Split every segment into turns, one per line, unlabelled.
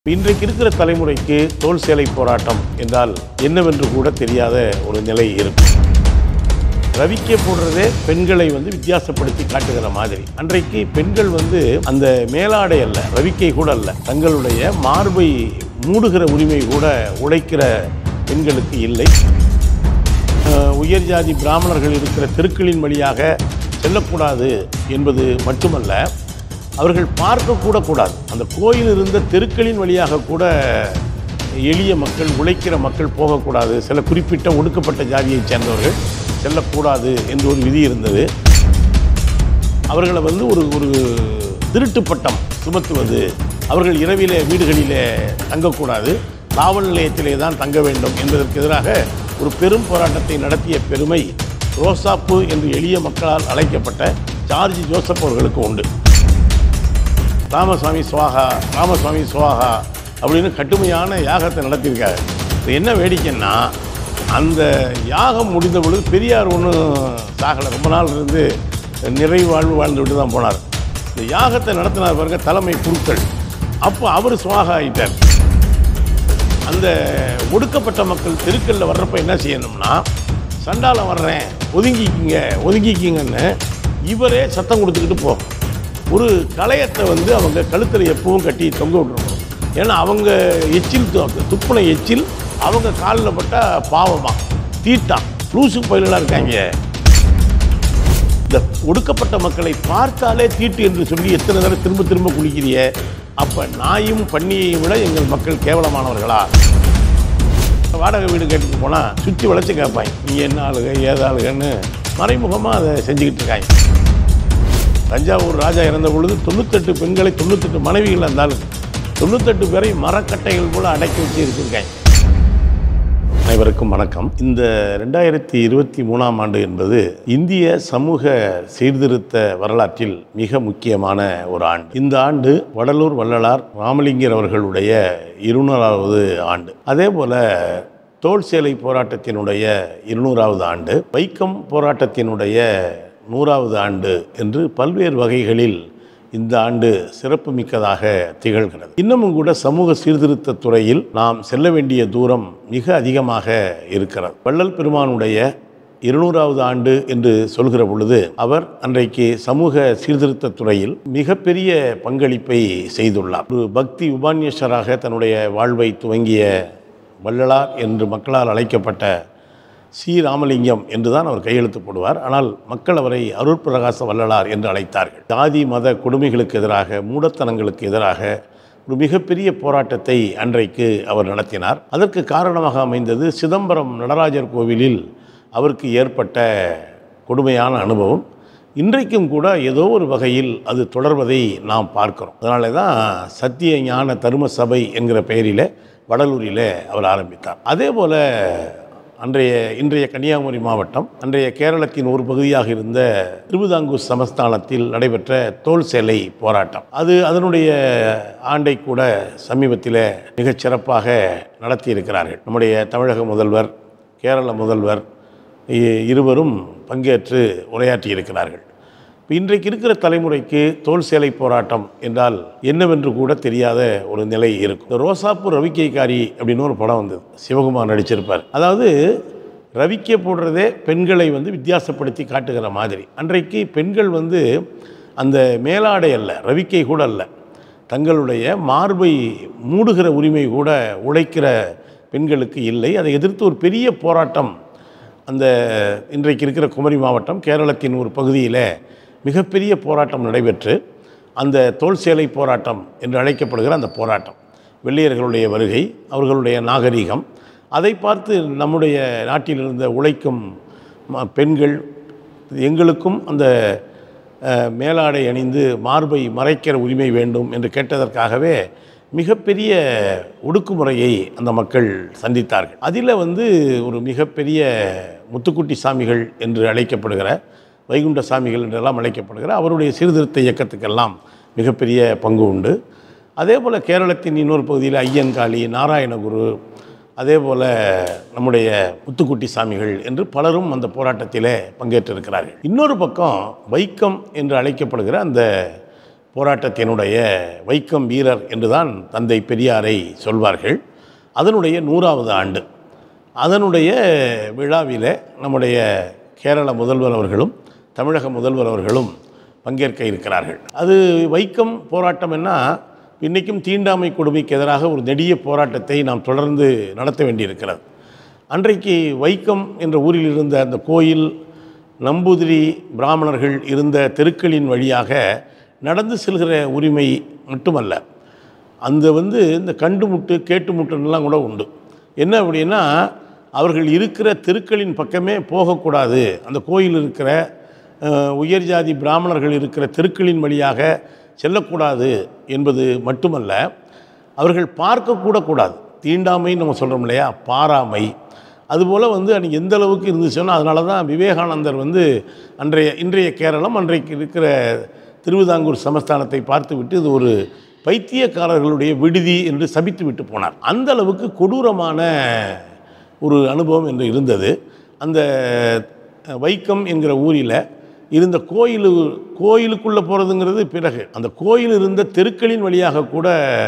இன்றைக்கு இருக்கிற தலைமுறைக்கு தோல் சேலை போராட்டம் என்றால் என்னவென்று கூட தெரியாத ஒரு நிலை இருக்கும் ரவிக்கே போடுறதே பெண்களை வந்து வித்தியாசப்படுத்தி காட்டுகிற மாதிரி அன்றைக்கு பெண்கள் வந்து அந்த மேலாடை அல்ல ரவிக்கை கூட அல்ல தங்களுடைய மார்பை மூடுகிற உரிமை கூட உழைக்கிற பெண்களுக்கு இல்லை அஹ், உயர் ஜாதி பிராமணர்கள் இருக்கிற தெருக்களின் வழியாக செல்லக்கூடாது என்பது மட்டுமல்ல அவர்கள் பார்க்கக்கூட கூடாது அந்த கோயில் இருந்த தெருக்களின் வழியாக கூட எளிய மக்கள் உழைக்கிற மக்கள் போகக்கூடாது சில குறிப்பிட்ட ஒடுக்கப்பட்ட ஜாதியைச் சேர்ந்தவர்கள் செல்லக்கூடாது என்று ஒரு விதி இருந்தது அவர்களை வந்து ஒரு ஒரு திருட்டு பட்டம் சுமத்துவது அவர்கள் இரவிலே வீடுகளிலே தங்கக்கூடாது காவல் நிலையத்திலே தான் தங்க வேண்டும் என்பதற்கு எதிராக ஒரு பெரும் போராட்டத்தை நடத்திய பெருமை ரோசாப்பு என்று எளிய மக்களால் அழைக்கப்பட்ட ஜார்ஜ் ஜோசப் அவர்களுக்கு உண்டு ராமசாமி சுவாகா ராமசாமி சுவாகா அப்படின்னு கடுமையான யாகத்தை நடத்தியிருக்காரு இது என்ன வேடிக்கைன்னா அந்த யாகம் முடிந்த பொழுது பெரியார் ஒன்றும் சாகலை ரொம்ப நாள் இருந்து நிறைவு வாழ்வு வாழ்ந்து விட்டு தான் போனார் இந்த யாகத்தை நடத்தினார் பாருங்க தலைமை குருக்கள் அப்போ அவர் சுவாகா ஆயிட்டார் அந்த ஒடுக்கப்பட்ட மக்கள் தெருக்களில் வர்றப்ப என்ன செய்யணும்னா சண்டாலம் வர்றேன் ஒதுங்கிக்கிங்க ஒதுங்கிக்கிங்கன்னு இவரே சத்தம் கொடுத்துக்கிட்டு போகும் ஒரு களையத்தை வந்து அவங்க கழுத்தில் எப்பவும் கட்டி தொங்க விட்டுருக்கணும் ஏன்னா அவங்க எச்சில் து- துப்புன எச்சில் அவங்க காலில் பட்டால் பாவமா தீட்டான் லூசு பயிலெல்லாம் இருக்காங்க இந்த ஒடுக்கப்பட்ட மக்களை பார்த்தாலே தீட்டு என்று சொல்லி எத்தனை தடவை திரும்ப திரும்ப குளிக்கிறிய அப்ப நாயும் பன்னியையும் விட எங்கள் மக்கள் கேவலமானவர்களா வாடகை வீடு கேட்டுட்டு போனால் சுற்றி வளைச்சு கேட்பாங்க நீ என்ன ஆளுக ஏது ஆளுகன்னு மறைமுகமாக அதை செஞ்சுக்கிட்டு இருக்காங்க தஞ்சாவூர் ராஜா இறந்த பொழுது தொண்ணூத்தெட்டு பெண்களை தொண்ணூத்தெட்டு மனைவிகள் இருந்தாலும் தொண்ணூத்தெட்டு பேரை மரக்கட்டைகள் போல அடக்கி வச்சு இருந்திருக்காங்க அனைவருக்கும் வணக்கம் இந்த ரெண்டாயிரத்தி இருபத்தி மூணாம் ஆண்டு என்பது இந்திய சமூக சீர்திருத்த வரலாற்றில் மிக முக்கியமான ஒரு ஆண்டு இந்த ஆண்டு வடலூர் வள்ளலார் ராமலிங்கர் அவர்களுடைய இருநூறாவது ஆண்டு அதே போல தோல் சேலை போராட்டத்தினுடைய இருநூறாவது ஆண்டு வைக்கம் போராட்டத்தினுடைய நூறாவது ஆண்டு என்று பல்வேறு வகைகளில் இந்த ஆண்டு சிறப்புமிக்கதாக திகழ்கிறது இன்னமும் கூட சமூக சீர்திருத்த துறையில் நாம் செல்ல வேண்டிய தூரம் மிக அதிகமாக இருக்கிறது வள்ளல் பெருமானுடைய இருநூறாவது ஆண்டு என்று சொல்கிற பொழுது அவர் அன்றைக்கு சமூக சீர்திருத்த துறையில் மிகப்பெரிய பங்களிப்பை செய்துள்ளார் ஒரு பக்தி உபான்யேஸ்வராக தன்னுடைய வாழ்வை துவங்கிய வள்ளலார் என்று மக்களால் அழைக்கப்பட்ட சி ராமலிங்கம் என்றுதான் அவர் கையெழுத்து போடுவார் ஆனால் மக்கள் அவரை அருட்பிரகாச வள்ளலார் என்று அழைத்தார்கள் ஜாதி மத கொடுமைகளுக்கு எதிராக மூடத்தனங்களுக்கு எதிராக ஒரு மிகப்பெரிய போராட்டத்தை அன்றைக்கு அவர் நடத்தினார் அதற்கு காரணமாக அமைந்தது சிதம்பரம் நடராஜர் கோவிலில் அவருக்கு ஏற்பட்ட கொடுமையான அனுபவம் இன்றைக்கும் கூட ஏதோ ஒரு வகையில் அது தொடர்வதை நாம் பார்க்கிறோம் அதனால தான் சத்திய ஞான தரும சபை என்கிற பெயரிலே வடலூரிலே அவர் ஆரம்பித்தார் அதே போல அன்றைய இன்றைய கன்னியாகுமரி மாவட்டம் அன்றைய கேரளத்தின் ஒரு பகுதியாக இருந்த திருவிதாங்கூர் சமஸ்தானத்தில் நடைபெற்ற தோல் சேலை போராட்டம் அது அதனுடைய ஆண்டை கூட சமீபத்தில் மிகச் சிறப்பாக நடத்தியிருக்கிறார்கள் நம்முடைய தமிழக முதல்வர் கேரள முதல்வர் இ- இருவரும் பங்கேற்று உரையாற்றியிருக்கிறார்கள் இப்போ இன்றைக்கு இருக்கிற தலைமுறைக்கு தோல் சேலை போராட்டம் என்றால் என்னவென்று கூட தெரியாத ஒரு நிலை இருக்கும் இந்த ரோசாப்பூர் ரவிக்கைக்காரி அப்படின்னு ஒரு படம் வந்தது சிவகுமார் நடிச்சிருப்பார் அதாவது ரவிக்கே போடுறதே பெண்களை வந்து வித்தியாசப்படுத்தி காட்டுகிற மாதிரி அன்றைக்கு பெண்கள் வந்து அந்த மேலாடை அல்ல ரவிக்கை கூட அல்ல தங்களுடைய மார்பை மூடுகிற உரிமை கூட உழைக்கிற பெண்களுக்கு இல்லை அதை எதிர்த்து ஒரு பெரிய போராட்டம் அந்த இன்றைக்கு இருக்கிற குமரி மாவட்டம் கேரளத்தின் ஒரு பகுதியில் மிகப்பெரிய போராட்டம் நடைபெற்று அந்த தோல் சேலை போராட்டம் என்று அழைக்கப்படுகிற அந்த போராட்டம் வெள்ளையர்களுடைய வருகை அவர்களுடைய நாகரீகம் அதை பார்த்து நம்முடைய நாட்டில் இருந்த உழைக்கும் ம- பெண்கள் எங்களுக்கும் அந்த அஹ், மேலாடை அணிந்து மார்பை மறைக்கிற உரிமை வேண்டும் என்று கேட்டதற்காகவே மிகப்பெரிய ஒடுக்குமுறையை அந்த மக்கள் சந்தித்தார்கள் அதில் வந்து ஒரு மிகப்பெரிய முத்துக்குட்டி சாமிகள் என்று அழைக்கப்படுகிற வைகுண்ட சாமிகள் என்றெல்லாம் அழைக்கப்படுகிற அவருடைய சீர்திருத்த இயக்கத்துக்கெல்லாம் மிகப்பெரிய பங்கு உண்டு அதே போல் கேரளத்தின் இன்னொரு பகுதியில் ஐயன்காளி நாராயணகுரு அதே போல் நம்முடைய முத்துக்குட்டி சாமிகள் என்று பலரும் அந்த போராட்டத்திலே பங்கேற்றிருக்கிறார்கள் இன்னொரு பக்கம் வைக்கம் என்று அழைக்கப்படுகிற அந்த போராட்டத்தினுடைய வைக்கம் வீரர் என்றுதான் தந்தை பெரியாரை சொல்வார்கள் அதனுடைய நூறாவது ஆண்டு அதனுடைய விழாவிலே நம்முடைய கேரள முதல்வர் அவர்களும் தமிழக முதல்வர் அவர்களும் பங்கேற்க இருக்கிறார்கள் அது வைக்கம் போராட்டம் என்ன இன்றைக்கும் தீண்டாமை கொடுமைக்கு எதிராக ஒரு நெடிய போராட்டத்தை நாம் தொடர்ந்து நடத்த வேண்டியிருக்கிறது அன்றைக்கு வைக்கம் என்ற ஊரில் இருந்த அந்த கோயில் நம்பூதிரி பிராமணர்கள் இருந்த தெருக்களின் வழியாக நடந்து செல்கிற உரிமை மட்டுமல்ல அந்த வந்து இந்த கண்டு முட்டு கேட்டு முட்டுன்னெலாம் கூட உண்டு என்ன அப்படின்னா அவர்கள் இருக்கிற தெருக்களின் பக்கமே போகக்கூடாது அந்த கோயில் இருக்கிற அஹ், உயர் ஜாதி பிராமணர்கள் இருக்கிற தெருக்களின் வழியாக செல்லக்கூடாது என்பது மட்டுமல்ல அவர்கள் பார்க்கக்கூட கூடாது தீண்டாமைன்னு நம்ம சொல்கிறோம் இல்லையா பாராமை அதுபோல் வந்து அன்றைக்கி எந்த அளவுக்கு இருந்துச்சுன்னா அதனால தான் விவேகானந்தர் வந்து அன்றைய இன்றைய கேரளம் அன்றைக்கு இருக்கிற திருவிதாங்கூர் சமஸ்தானத்தை பார்த்துவிட்டு இது ஒரு பைத்தியக்காரர்களுடைய விடுதி என்று சபித்து விட்டு போனார் அந்த அளவுக்கு கொடூரமான ஒரு அனுபவம் என்று இருந்தது அந்த வைக்கம் என்கிற ஊரில் இருந்த கோயில் கோயிலுக்குள்ளே போகிறதுங்கிறது பிறகு அந்த கோயில் இருந்த தெருக்களின் வழியாக கூட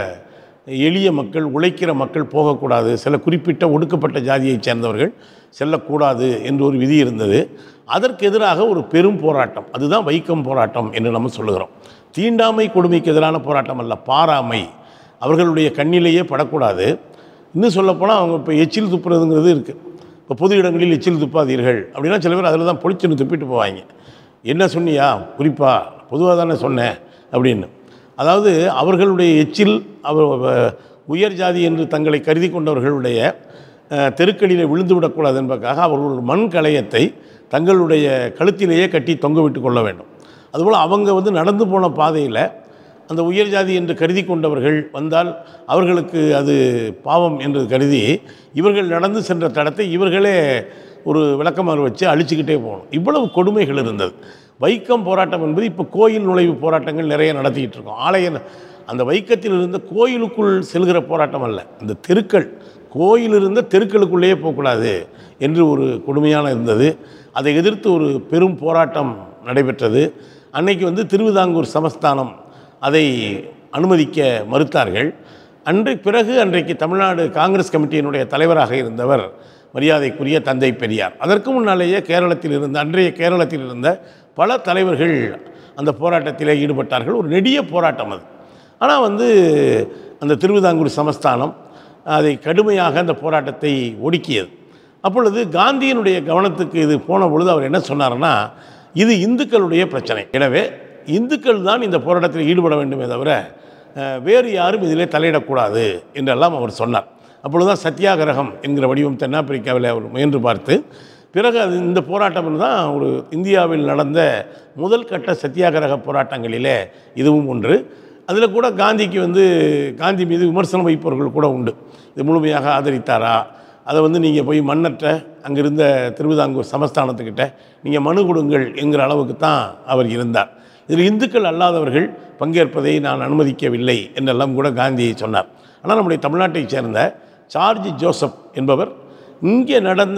எளிய மக்கள் உழைக்கிற மக்கள் போகக்கூடாது சில குறிப்பிட்ட ஒடுக்கப்பட்ட ஜாதியைச் சேர்ந்தவர்கள் செல்லக்கூடாது என்று ஒரு விதி இருந்தது அதற்கு எதிராக ஒரு பெரும் போராட்டம் அதுதான் வைக்கம் போராட்டம் என்று நம்ம சொல்லுகிறோம் தீண்டாமை கொடுமைக்கு எதிரான போராட்டம் அல்ல பாராமை அவர்களுடைய கண்ணிலேயே படக்கூடாது இன்னும் சொல்லப்போனால் அவங்க இப்போ எச்சில் துப்புறதுங்கிறது இருக்குது இப்போ பொது இடங்களில் எச்சில் துப்பாதீர்கள் அப்படின்னா சில பேர் அதில் தான் பொழிச்சுன்னு துப்பிட்டு போவாங்க என்ன சொன்னியா குறிப்பா பொதுவாக தானே சொன்னேன் அப்படின்னு அதாவது அவர்களுடைய எச்சில் அவர் உயர் ஜாதி என்று தங்களை கருதி கொண்டவர்களுடைய அஹ், தெருக்களிலே விழுந்து விடக்கூடாது என்பதற்காக அவர்கள் ஒரு மண் கலையத்தை தங்களுடைய கழுத்திலேயே கட்டி தொங்க விட்டு கொள்ள வேண்டும் அதுபோல் அவங்க வந்து நடந்து போன பாதையில் அந்த உயர் ஜாதி என்று கருதி கொண்டவர்கள் வந்தால் அவர்களுக்கு அது பாவம் என்று கருதி இவர்கள் நடந்து சென்ற தடத்தை இவர்களே ஒரு விளக்கமாறு வச்சு அழிச்சுக்கிட்டே போகணும் இவ்வளவு கொடுமைகள் இருந்தது வைக்கம் போராட்டம் என்பது இப்போ கோயில் நுழைவு போராட்டங்கள் நிறைய நடத்திக்கிட்டு இருக்கோம் ஆலய அந்த வைக்கத்தில் இருந்த கோயிலுக்குள் செல்கிற போராட்டம் அல்ல இந்த தெருக்கள் கோயில் இருந்த தெருக்களுக்குள்ளேயே போகக்கூடாது என்று ஒரு கொடுமையான இருந்தது அதை எதிர்த்து ஒரு பெரும் போராட்டம் நடைபெற்றது அன்னைக்கு வந்து திருவிதாங்கூர் சமஸ்தானம் அதை அனுமதிக்க மறுத்தார்கள் அன்றை பிறகு அன்றைக்கு தமிழ்நாடு காங்கிரஸ் கமிட்டியினுடைய தலைவராக இருந்தவர் மரியாதைக்குரிய தந்தை பெரியார் அதற்கு முன்னாலேயே கேரளத்தில் இருந்த அன்றைய கேரளத்தில் இருந்த பல தலைவர்கள் அந்த போராட்டத்திலே ஈடுபட்டார்கள் ஒரு நெடிய போராட்டம் அது ஆனால் வந்து அந்த திருவிதாங்கூர் சமஸ்தானம் அதை கடுமையாக அந்த போராட்டத்தை ஒடுக்கியது அப்பொழுது காந்தியினுடைய கவனத்துக்கு இது போன பொழுது அவர் என்ன சொன்னார்னா இது இந்துக்களுடைய பிரச்சனை எனவே இந்துக்கள் தான் இந்த போராட்டத்தில் ஈடுபட வேண்டுமே தவிர அஹ், வேறு யாரும் இதிலே தலையிடக்கூடாது என்றெல்லாம் அவர் சொன்னார் அப்பொழுதுதான் சத்தியாகிரகம் என்கிற வடிவம் தென்னாப்பிரிக்காவில் அவர் முயன்று பார்த்து பிறகு அது இந்த போராட்டம் தான் ஒரு இந்தியாவில் நடந்த முதல் கட்ட சத்தியாகிரக போராட்டங்களிலே இதுவும் ஒன்று அதில் கூட காந்திக்கு வந்து காந்தி மீது விமர்சனம் வைப்பவர்கள் கூட உண்டு இது முழுமையாக ஆதரித்தாரா அதை வந்து நீங்கள் போய் மன்னற்ற அங்கிருந்த திருவிதாங்கூர் சமஸ்தானத்துக்கிட்ட நீங்கள் மனு கொடுங்கள் என்கிற அளவுக்கு தான் அவர் இருந்தார் இதில் இந்துக்கள் அல்லாதவர்கள் பங்கேற்பதை நான் அனுமதிக்கவில்லை என்றெல்லாம் கூட காந்தி சொன்னார் ஆனால் நம்முடைய தமிழ்நாட்டைச் சேர்ந்த சார்ஜ் ஜோசப் என்பவர் இங்கே நடந்த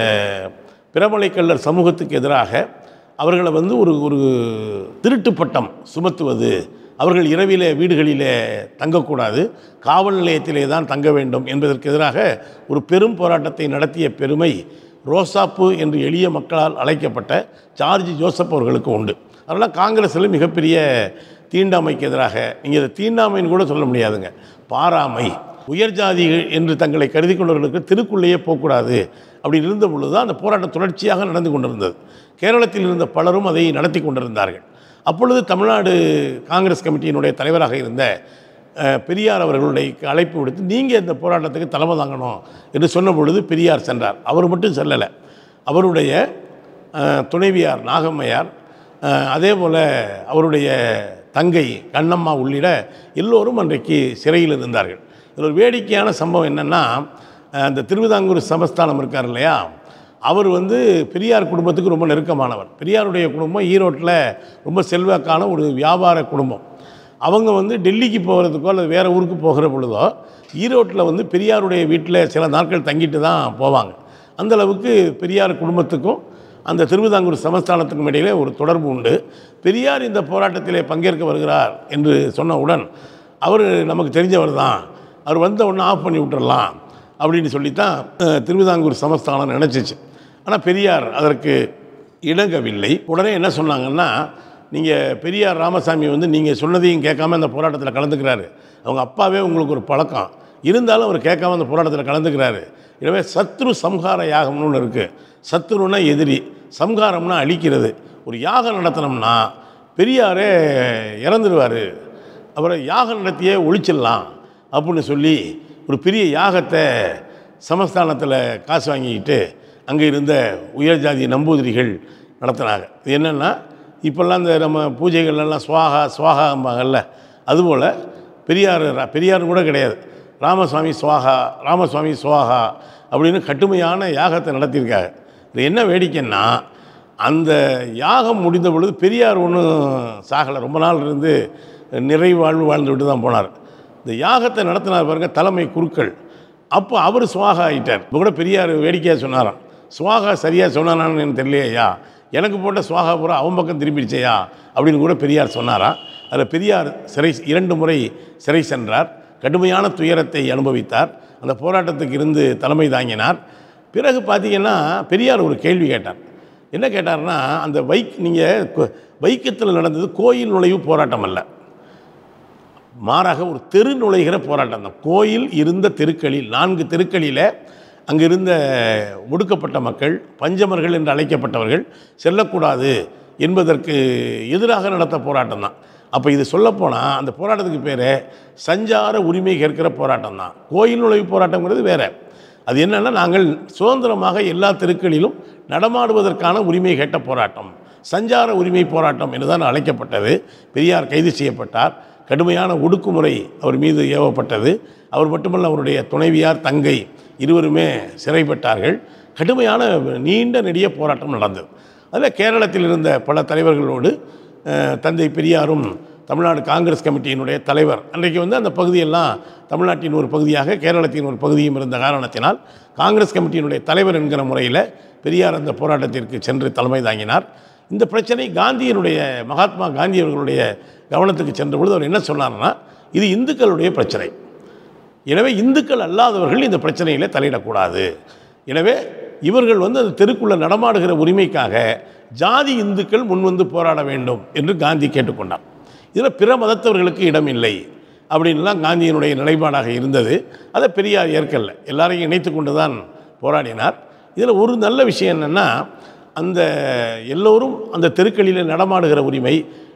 பிரமலைக்கல்லர் சமூகத்துக்கு எதிராக அவர்களை வந்து ஒரு ஒரு திருட்டு பட்டம் சுமத்துவது அவர்கள் இரவிலே வீடுகளிலே தங்கக்கூடாது காவல் நிலையத்திலே தான் தங்க வேண்டும் என்பதற்கு எதிராக ஒரு பெரும் போராட்டத்தை நடத்திய பெருமை ரோசாப்பு என்று எளிய மக்களால் அழைக்கப்பட்ட ஜார்ஜ் ஜோசப் அவர்களுக்கு உண்டு அதனால் காங்கிரஸில் மிகப்பெரிய தீண்டாமைக்கு எதிராக நீங்கள் இதை தீண்டாமைன்னு கூட சொல்ல முடியாதுங்க பாராமை உயர் ஜாதிகள் என்று தங்களை கருதி கொண்டவர்களுக்கு திருக்குள்ளேயே போகக்கூடாது அப்படி இருந்த பொழுது தான் அந்த போராட்டம் தொடர்ச்சியாக நடந்து கொண்டிருந்தது கேரளத்தில் இருந்த பலரும் அதை நடத்தி கொண்டிருந்தார்கள் அப்பொழுது தமிழ்நாடு காங்கிரஸ் கமிட்டியினுடைய தலைவராக இருந்த அஹ், பெரியார் அவர்களுடைய அழைப்பு விடுத்து நீங்கள் இந்த போராட்டத்துக்கு தலைமை தாங்கணும் என்று சொன்ன பொழுது பெரியார் சென்றார் அவர் மட்டும் செல்லலை அவருடைய அஹ், துணைவியார் நாகம்மையார் அஹ், அதே போல் அவருடைய தங்கை கண்ணம்மா உள்ளிட எல்லோரும் அன்றைக்கு சிறையில் இருந்தார்கள் இதில் ஒரு வேடிக்கையான சம்பவம் என்னென்னா அந்த திருவிதாங்கூர் சமஸ்தானம் இருக்கார் இல்லையா அவர் வந்து பெரியார் குடும்பத்துக்கு ரொம்ப நெருக்கமானவர் பெரியாருடைய குடும்பம் ஈரோட்டில் ரொம்ப செல்வாக்கான ஒரு வியாபார குடும்பம் அவங்க வந்து டெல்லிக்கு போகிறதுக்கோ அல்லது வேறு ஊருக்கு போகிற பொழுதோ ஈரோட்டில் வந்து பெரியாருடைய வீட்டில் சில நாட்கள் தங்கிட்டு தான் போவாங்க அந்த அளவுக்கு பெரியார் குடும்பத்துக்கும் அந்த திருவிதாங்கூர் சமஸ்தானத்துக்கும் இடையிலே ஒரு தொடர்பு உண்டு பெரியார் இந்த போராட்டத்திலே பங்கேற்க வருகிறார் என்று சொன்னவுடன் அவர் நமக்கு தெரிஞ்சவர் தான் அவர் வந்த உடனே ஆஃப் பண்ணி விட்டுறலாம் அப்படின்னு சொல்லித்தான் அஹ், திருவிதாங்கூர் சமஸ்தானம் நினச்சிச்சு ஆனால் பெரியார் அதற்கு இணங்கவில்லை உடனே என்ன சொன்னாங்கன்னா நீங்கள் பெரியார் ராமசாமி வந்து நீங்கள் சொன்னதையும் கேட்காம அந்த போராட்டத்தில் கலந்துக்கிறாரு அவங்க அப்பாவே உங்களுக்கு ஒரு பழக்கம் இருந்தாலும் அவர் கேட்காம அந்த போராட்டத்தில் கலந்துக்கிறாரு எனவே சத்ரு சம்ஹார யாகம்னு ஒன்று இருக்குது சத்ருன்னா எதிரி சம்ஹாரம்னா அழிக்கிறது ஒரு யாகம் நடத்தினோம்னா பெரியாரே இறந்துடுவார் அவரை யாகம் நடத்தியே ஒழிச்சிடலாம் அப்படின்னு சொல்லி ஒரு பெரிய யாகத்தை சமஸ்தானத்தில் காசு வாங்கிக்கிட்டு அங்கே இருந்த உயர் ஜாதி நம்பூதிரிகள் நடத்தினாங்க இது என்னென்னா இப்போல்லாம் இந்த நம்ம பூஜைகள்லாம் சுவாகா சுவாகாம்பாங்கல்ல அதுபோல் பெரியார் ரா- பெரியார் கூட கிடையாது ராமசுவாமி சுவாகா ராமசுவாமி சுவாகா அப்படின்னு கடுமையான யாகத்தை நடத்தியிருக்காங்க இது என்ன வேடிக்கைன்னா அந்த யாகம் முடிந்த பொழுது பெரியார் ஒன்றும் சாகலை ரொம்ப நாள் இருந்து நிறைவாழ்வு வாழ்ந்துவிட்டு தான் போனார் இந்த யாகத்தை நடத்தினார் பாருங்க தலைமை குருக்கள் அப்போ அவர் சுவாகா ஆயிட்டார் இப்போ கூட பெரியார் வேடிக்கையாக சொன்னாராம் சுவாகா சரியாக சொன்னானான்னு எனக்கு தெரியலையா எனக்கு போட்ட சுவாகா பூரா அவன் பக்கம் திரும்பிடுச்சையா அப்படின்னு கூட பெரியார் சொன்னாராம் அதில் பெரியார் சிறை இரண்டு முறை சிறை சென்றார் கடுமையான துயரத்தை அனுபவித்தார் அந்த போராட்டத்துக்கு இருந்து தலைமை தாங்கினார் பிறகு பார்த்தீங்கன்னா பெரியார் ஒரு கேள்வி கேட்டார் என்ன கேட்டார்னா அந்த வைக் நீங்கள் வைக்கத்தில் நடந்தது கோயில் நுழைவு போராட்டம் அல்ல மாறாக ஒரு தெரு நுழைகிற போராட்டம் தான் கோயில் இருந்த தெருக்களில் நான்கு தெருக்களில் அங்கே இருந்த ஒடுக்கப்பட்ட மக்கள் பஞ்சமர்கள் என்று அழைக்கப்பட்டவர்கள் செல்லக்கூடாது என்பதற்கு எதிராக நடத்த போராட்டம் தான் அப்போ இது சொல்லப்போனால் அந்த போராட்டத்துக்கு பேர் சஞ்சார உரிமை கேட்கிற போராட்டம் தான் கோயில் நுழைவு போராட்டங்கிறது வேறு அது என்னென்னா நாங்கள் சுதந்திரமாக எல்லா தெருக்களிலும் நடமாடுவதற்கான உரிமை கேட்ட போராட்டம் சஞ்சார உரிமை போராட்டம் என்றுதான் அழைக்கப்பட்டது பெரியார் கைது செய்யப்பட்டார் கடுமையான ஒடுக்குமுறை அவர் மீது ஏவப்பட்டது அவர் மட்டுமல்ல அவருடைய துணைவியார் தங்கை இருவருமே சிறைப்பட்டார்கள் கடுமையான நீண்ட நெடிய போராட்டம் நடந்தது அதில் கேரளத்தில் இருந்த பல தலைவர்களோடு அஹ், தந்தை பெரியாரும் தமிழ்நாடு காங்கிரஸ் கமிட்டியினுடைய தலைவர் அன்றைக்கு வந்து அந்த பகுதியெல்லாம் தமிழ்நாட்டின் ஒரு பகுதியாக கேரளத்தின் ஒரு பகுதியும் இருந்த காரணத்தினால் காங்கிரஸ் கமிட்டியினுடைய தலைவர் என்கிற முறையில் பெரியார் அந்த போராட்டத்திற்கு சென்று தலைமை தாங்கினார் இந்த பிரச்சனை காந்தியினுடைய மகாத்மா காந்தி அவர்களுடைய கவனத்துக்கு சென்ற பொழுது அவர் என்ன சொன்னார்னா இது இந்துக்களுடைய பிரச்சனை எனவே இந்துக்கள் அல்லாதவர்கள் இந்த பிரச்சனையில் தலையிடக்கூடாது எனவே இவர்கள் வந்து அந்த தெருக்குள்ளே நடமாடுகிற உரிமைக்காக ஜாதி இந்துக்கள் முன்வந்து போராட வேண்டும் என்று காந்தி கேட்டுக்கொண்டார் இதில் பிற மதத்தவர்களுக்கு இடமில்லை அப்படின்லாம் காந்தியினுடைய நிலைப்பாடாக இருந்தது அதை பெரியார் ஏற்கல்ல எல்லாரையும் இணைத்து கொண்டு தான் போராடினார் இதில் ஒரு நல்ல விஷயம் என்னென்னா அந்த எல்லோரும் அந்த தெருக்களில் நடமாடுகிற உரிமை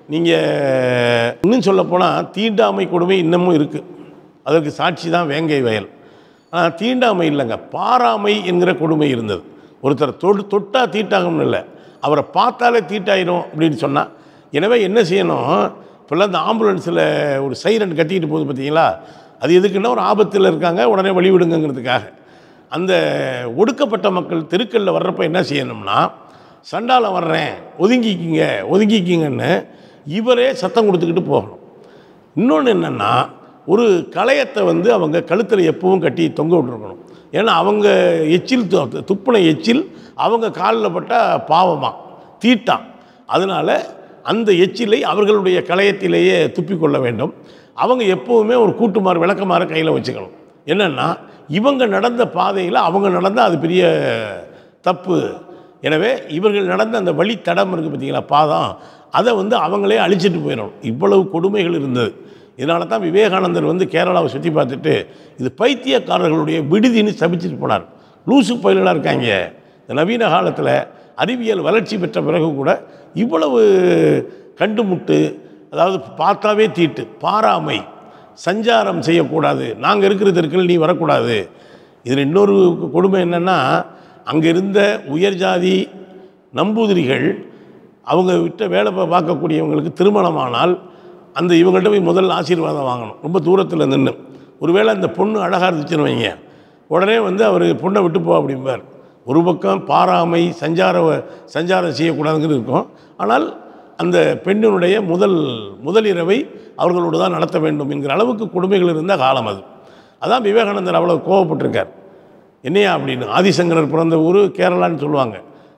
நீங்கள் இன்னும் சொல்லப்போனால் தீண்டாமை கொடுமை இன்னமும் இருக்குது அதற்கு சாட்சி தான் வேங்கை வயல் ஆனால் தீண்டாமை இல்லைங்க பாராமை என்கிற கொடுமை இருந்தது ஒருத்தர் தொடு தொட்டா தீட்டாகும்னு இல்லை அவரை பார்த்தாலே தீட்டாயிரும் அப்படின்னு சொன்னால் எனவே என்ன செய்யணும் இப்போல்லாம் இந்த ஆம்புலன்ஸில் ஒரு சைரன் கத்திக்கிட்டு போகுது பார்த்தீங்களா அது எதுக்குன்னா ஒரு ஆபத்தில் இருக்காங்க உடனே வழிவிடுங்கிறதுக்காக அந்த ஒடுக்கப்பட்ட மக்கள் தெருக்களில் வர்றப்ப என்ன செய்யணும்னா சண்டாலம் வர்றேன் ஒதுங்கிக்கிங்க ஒதுங்கிக்கிங்கன்னு இவரே சத்தம் கொடுத்துக்கிட்டு போகணும் இன்னொன்று என்னென்னா ஒரு களையத்தை வந்து அவங்க கழுத்தில் எப்பவும் கட்டி தொங்க விட்டுருக்கணும் ஏன்னா அவங்க எச்சில் து- துப்புன எச்சில் அவங்க காலில் பட்டால் பாவமாக தீட்டான் அதனால் அந்த எச்சிலை அவர்களுடைய களையத்திலேயே துப்பிக்கொள்ள வேண்டும் அவங்க எப்போவுமே ஒரு கூட்டுமாறு விளக்கமாறு கையில் வச்சுக்கணும் என்னென்னா இவங்க நடந்த பாதையில் அவங்க நடந்தால் அது பெரிய தப்பு எனவே இவர்கள் நடந்த அந்த வழி தடம் இருக்குது பார்த்தீங்களா பாதம் அதை வந்து அவங்களே அழிச்சிட்டு போயிடணும் இவ்வளவு கொடுமைகள் இருந்தது இதனால தான் விவேகானந்தர் வந்து கேரளாவை சுற்றி பார்த்துட்டு இது பைத்தியக்காரர்களுடைய விடுதின்னு சபிச்சுட்டு போனார் லூசு பயிலாக இருக்காங்க இந்த நவீன காலத்தில் அறிவியல் வளர்ச்சி பெற்ற பிறகு கூட இவ்வளவு கண்டுமுட்டு அதாவது பார்த்தாவே தீட்டு பாராமை சஞ்சாரம் செய்யக்கூடாது நாங்கள் இருக்கிற தெருக்கள் நீ வரக்கூடாது இதில் இன்னொரு கொடுமை என்னென்னா அங்கே இருந்த உயர் ஜாதி நம்பூதிரிகள் அவங்க விட்ட வேலை பா- பார்க்கக்கூடியவங்களுக்கு திருமணமானால் அந்த இவங்கள்ட்ட போய் முதல்ல ஆசீர்வாதம் வாங்கணும் ரொம்ப தூரத்தில் நின்று ஒருவேளை அந்த பொண்ணு அழகாக இருந்துச்சுன்னு வைங்க உடனே வந்து அவர் பொண்ணை விட்டு போ அப்படிம்பார் ஒரு பக்கம் பாராமை சஞ்சார சஞ்சாரம் செய்யக்கூடாதுங்கிறது இருக்கும் ஆனால் அந்த பெண்ணினுடைய முதல் முதல் இரவை அவர்களோடு தான் நடத்த வேண்டும் என்கிற அளவுக்கு கொடுமைகள் இருந்த காலம் அது அதான் விவேகானந்தர் அவ்வளோ கோவப்பட்டிருக்கார் என்னையா அப்படின்னு ஆதிசங்கரர் பிறந்த ஊர் கேரளான்னு சொல்லுவாங்க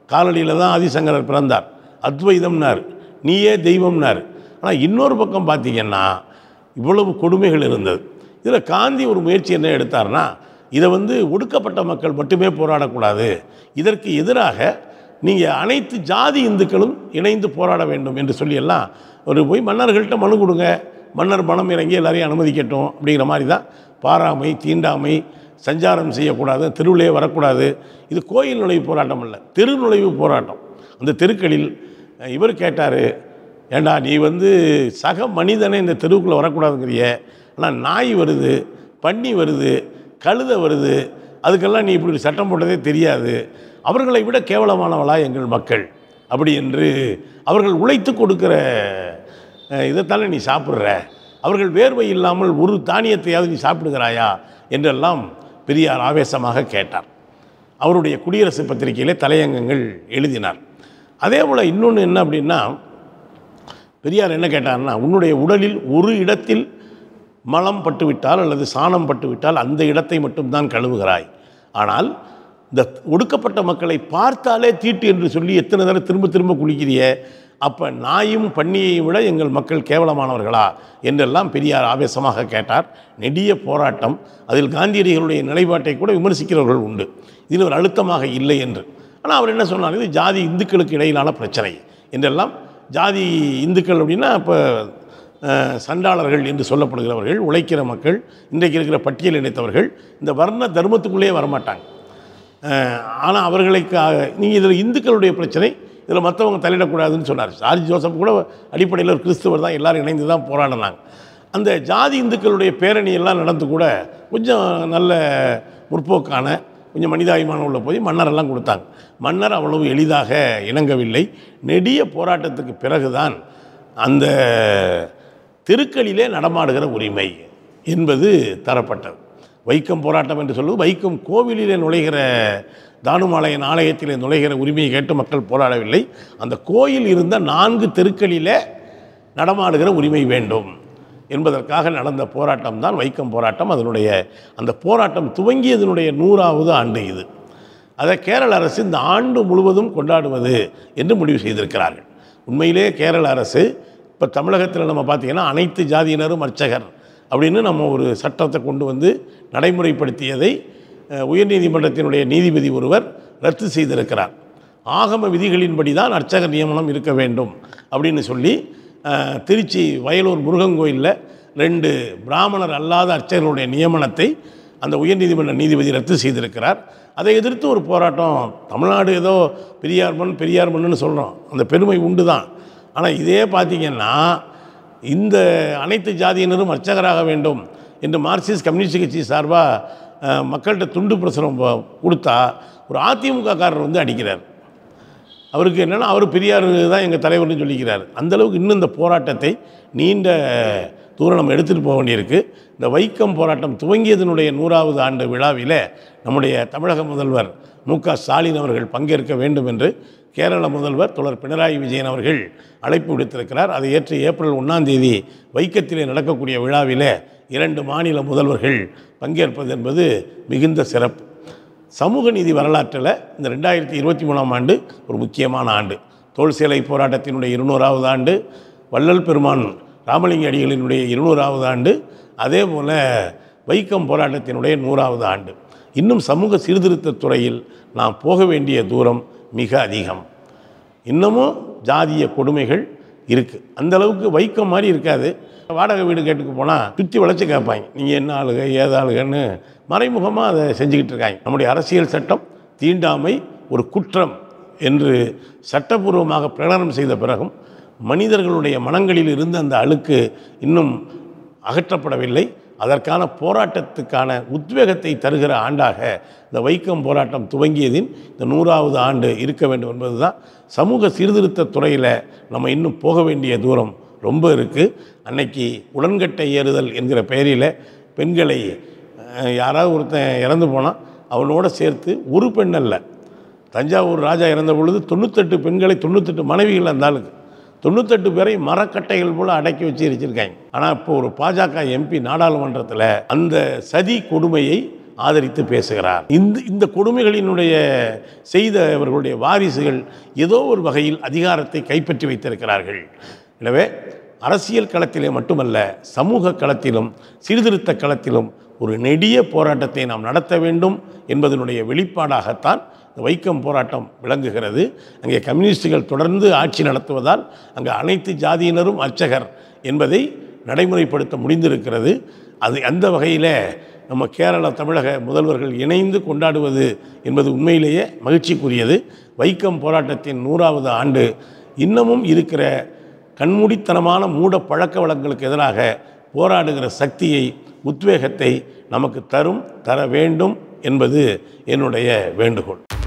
காலடியில் தான் ஆதிசங்கரர் பிறந்தார் அத்வைதம்னார் நீயே தெய்வம்னார் ஆனால் இன்னொரு பக்கம் பார்த்தீங்கன்னா இவ்வளவு கொடுமைகள் இருந்தது இதில் காந்தி ஒரு முயற்சி என்ன எடுத்தார்னா இதை வந்து ஒடுக்கப்பட்ட மக்கள் மட்டுமே போராடக்கூடாது இதற்கு எதிராக நீங்கள் அனைத்து ஜாதி இந்துக்களும் இணைந்து போராட வேண்டும் என்று சொல்லி எல்லாம் ஒரு போய் மன்னர்கள்ட்ட மனு கொடுங்க மன்னர் பணம் இறங்கி எல்லாரையும் அனுமதிக்கட்டும் அப்படிங்கிற மாதிரி தான் பாராமை தீண்டாமை சஞ்சாரம் செய்யக்கூடாது தெருவிலே வரக்கூடாது இது கோயில் நுழைவு போராட்டம் இல்லை தெரு நுழைவு போராட்டம் அந்த தெருக்களில் அஹ், இவர் கேட்டார் ஏண்டா நீ வந்து சக மனிதனை இந்த தெருவுக்குள்ளே வரக்கூடாதுங்கிறிய ஆனால் நாய் வருது பன்னி வருது கழுதை வருது அதுக்கெல்லாம் நீ இப்படி சட்டம் போட்டதே தெரியாது அவர்களை விட கேவலமானவளா எங்கள் மக்கள் அப்படி என்று அவர்கள் உழைத்து கொடுக்கிற அஹ், இதைத்தானே நீ சாப்பிட்ற அவர்கள் வேர்வை இல்லாமல் ஒரு தானியத்தையாவது நீ சாப்பிடுகிறாயா என்றெல்லாம் பெரியார் ஆவேசமாக கேட்டார் அவருடைய குடியரசு பத்திரிகையிலே தலையங்கங்கள் எழுதினார் அதே போல் இன்னொன்று என்ன அப்படின்னா பெரியார் என்ன கேட்டார்னா உன்னுடைய உடலில் ஒரு இடத்தில் மலம் பட்டுவிட்டால் அல்லது சாணம் பட்டுவிட்டால் அந்த இடத்தை மட்டும்தான் கழுவுகிறாய் ஆனால் இந்த ஒடுக்கப்பட்ட மக்களை பார்த்தாலே தீட்டு என்று சொல்லி எத்தனை தடவை திரும்ப திரும்ப குளிக்கிறிய அப்போ நாயும் பன்னியையும் விட எங்கள் மக்கள் கேவலமானவர்களா என்றெல்லாம் பெரியார் ஆவேசமாக கேட்டார் நெடிய போராட்டம் அதில் காந்தியடிகளுடைய நிலைப்பாட்டை கூட விமர்சிக்கிறவர்கள் உண்டு இதில் ஒரு அழுத்தமாக இல்லை என்று ஆனால் அவர் என்ன சொன்னார் இது ஜாதி இந்துக்களுக்கு இடையிலான பிரச்சனை என்றெல்லாம் ஜாதி இந்துக்கள் அப்படின்னா இப்போ அஹ், சண்டாளர்கள் என்று சொல்லப்படுகிறவர்கள் உழைக்கிற மக்கள் இன்றைக்கு இருக்கிற பட்டியல் இணைத்தவர்கள் இந்த வர்ண தர்மத்துக்குள்ளேயே வரமாட்டாங்க ஆனால் அவர்களை நீங்கள் இதில் இந்துக்களுடைய பிரச்சனை இதில் மற்றவங்க தலையிடக்கூடாதுன்னு சொன்னார் சார்ஜ் ஜோசப் கூட அடிப்படையில் ஒரு கிறிஸ்துவர் தான் எல்லாரும் இணைந்து தான் போராடினாங்க அந்த ஜாதி இந்துக்களுடைய பேரணி எல்லாம் நடந்து கூட கொஞ்சம் நல்ல முற்போக்கான கொஞ்சம் மனிதாபிமானம் உள்ள போய் மன்னரெல்லாம் கொடுத்தாங்க மன்னர் அவ்வளவு எளிதாக இணங்கவில்லை நெடிய போராட்டத்துக்கு பிறகுதான் அந்த தெருக்களிலே நடமாடுகிற உரிமை என்பது தரப்பட்டது வைக்கம் போராட்டம் என்று சொல்வது வைக்கம் கோவிலிலே நுழைகிற தானுமாலயன் ஆலயத்திலே நுழைகிற உரிமையை கேட்டு மக்கள் போராடவில்லை அந்த கோயில் இருந்த நான்கு தெருக்களிலே நடமாடுகிற உரிமை வேண்டும் என்பதற்காக நடந்த போராட்டம் தான் வைக்கம் போராட்டம் அதனுடைய அந்த போராட்டம் துவங்கியதனுடைய நூறாவது ஆண்டு இது அதை கேரள அரசு இந்த ஆண்டு முழுவதும் கொண்டாடுவது என்று முடிவு செய்திருக்கிறார்கள் உண்மையிலே கேரள அரசு இப்போ தமிழகத்தில் நம்ம பார்த்தீங்கன்னா அனைத்து ஜாதியினரும் அர்ச்சகர் அப்படின்னு நம்ம ஒரு சட்டத்தை கொண்டு வந்து நடைமுறைப்படுத்தியதை அஹ், உயர்நீதிமன்றத்தினுடைய நீதிபதி ஒருவர் ரத்து செய்திருக்கிறார் ஆகம விதிகளின்படி தான் அர்ச்சகர் நியமனம் இருக்க வேண்டும் அப்படின்னு சொல்லி அஹ், திருச்சி வயலூர் முருகன் கோயிலில் ரெண்டு பிராமணர் அல்லாத அர்ச்சகர்களுடைய நியமனத்தை அந்த உயர்நீதிமன்ற நீதிபதி ரத்து செய்திருக்கிறார் அதை எதிர்த்து ஒரு போராட்டம் தமிழ்நாடு ஏதோ பெரியார் மண் பெரியார் மண்ணுன்னு சொல்கிறோம் அந்த பெருமை உண்டு தான் ஆனால் இதே பார்த்தீங்கன்னா இந்த அனைத்து ஜாதியினரும் அர்ச்சகராக வேண்டும் என்று மார்க்சிஸ்ட் கம்யூனிஸ்ட் கட்சி சார்பாக மக்கள்கிட்ட துண்டு பிரசுரம் ப- கொடுத்தா ஒரு அதிமுக காரர் வந்து அடிக்கிறார் அவருக்கு என்னென்னா அவர் பெரியார் தான் எங்கள் தலைவர்னு சொல்லிக்கிறார் அந்த அளவுக்கு இன்னும் இந்த போராட்டத்தை நீண்ட தூரம் நம்ம எடுத்துகிட்டு போக வேண்டியிருக்கு இந்த வைக்கம் போராட்டம் துவங்கியதனுடைய நூறாவது ஆண்டு விழாவில் நம்முடைய தமிழக முதல்வர் மு க ஸ்டாலின் அவர்கள் பங்கேற்க வேண்டும் என்று கேரள முதல்வர் தொடர் பினராயி விஜயன் அவர்கள் அழைப்பு விடுத்திருக்கிறார் அதை ஏற்று ஏப்ரல் ஒன்றாம் தேதி வைக்கத்திலே நடக்கக்கூடிய விழாவிலே இரண்டு மாநில முதல்வர்கள் பங்கேற்பது என்பது மிகுந்த சிறப்பு சமூக நீதி வரலாற்றில் இந்த ரெண்டாயிரத்தி இருபத்தி மூணாம் ஆண்டு ஒரு முக்கியமான ஆண்டு தோல் சேலை போராட்டத்தினுடைய இருநூறாவது ஆண்டு வள்ளல் பெருமான் ராமலிங்க அடிகளினுடைய இருநூறாவது ஆண்டு அதே போல் வைக்கம் போராட்டத்தினுடைய நூறாவது ஆண்டு இன்னும் சமூக சீர்திருத்தத் துறையில் நாம் போக வேண்டிய தூரம் மிக அதிகம் இன்னமும் ஜாதிய கொடுமைகள் இருக்குது அந்த அளவுக்கு வைக்கம் மாதிரி இருக்காது வாடகை வீடு கேட்டுக்கு போனால் சுற்றி வளைச்சு கேட்பாங்க நீங்கள் என்ன ஆளுக ஏது ஆளுகன்னு மறைமுகமாக அதை செஞ்சுக்கிட்டு இருக்காங்க நம்முடைய அரசியல் சட்டம் தீண்டாமை ஒரு குற்றம் என்று சட்டபூர்வமாக பிரகடனம் செய்த பிறகும் மனிதர்களுடைய மனங்களில் இருந்து அந்த அழுக்கு இன்னும் அகற்றப்படவில்லை அதற்கான போராட்டத்துக்கான உத்வேகத்தை தருகிற ஆண்டாக இந்த வைக்கம் போராட்டம் துவங்கியதின் இந்த நூறாவது ஆண்டு இருக்க வேண்டும் என்பதுதான் சமூக சீர்திருத்த துறையில் நம்ம இன்னும் போக வேண்டிய தூரம் ரொம்ப இருக்குது அன்னைக்கு உடன்கட்டை ஏறுதல் என்கிற பெயரில் பெண்களை அஹ், யாராவது ஒருத்தன் இறந்து போனால் அவனோட சேர்த்து ஒரு பெண் அல்ல தஞ்சாவூர் ராஜா இறந்த பொழுது தொண்ணூத்தெட்டு பெண்களை தொண்ணூத்தெட்டு மனைவிகள் அந்த ஆளுக்கு தொண்ணூத்தெட்டு பேரை மரக்கட்டைகள் போல அடக்கி வச்சு வச்சிருக்காங்க ஆனால் இப்போ ஒரு பாஜக எம்பி நாடாளுமன்றத்தில் அந்த சதி கொடுமையை ஆதரித்து பேசுகிறார் இந்த இந்த கொடுமைகளினுடைய செய்தவர்களுடைய வாரிசுகள் ஏதோ ஒரு வகையில் அதிகாரத்தை கைப்பற்றி வைத்திருக்கிறார்கள் எனவே அரசியல் களத்திலே மட்டுமல்ல சமூக களத்திலும் சீர்திருத்த களத்திலும் ஒரு நெடிய போராட்டத்தை நாம் நடத்த வேண்டும் என்பதனுடைய வெளிப்பாடாகத்தான் இந்த வைக்கம் போராட்டம் விளங்குகிறது அங்கே கம்யூனிஸ்டுகள் தொடர்ந்து ஆட்சி நடத்துவதால் அங்கே அனைத்து ஜாதியினரும் அர்ச்சகர் என்பதை நடைமுறைப்படுத்த முடிந்திருக்கிறது அது அந்த வகையில் நம்ம கேரள தமிழக முதல்வர்கள் இணைந்து கொண்டாடுவது என்பது உண்மையிலேயே மகிழ்ச்சிக்குரியது வைக்கம் போராட்டத்தின் நூறாவது ஆண்டு இன்னமும் இருக்கிற கண்மூடித்தனமான மூட பழக்க வழக்கங்களுக்கு எதிராக போராடுகிற சக்தியை உத்வேகத்தை நமக்கு தரும் தர வேண்டும் என்பது என்னுடைய வேண்டுகோள்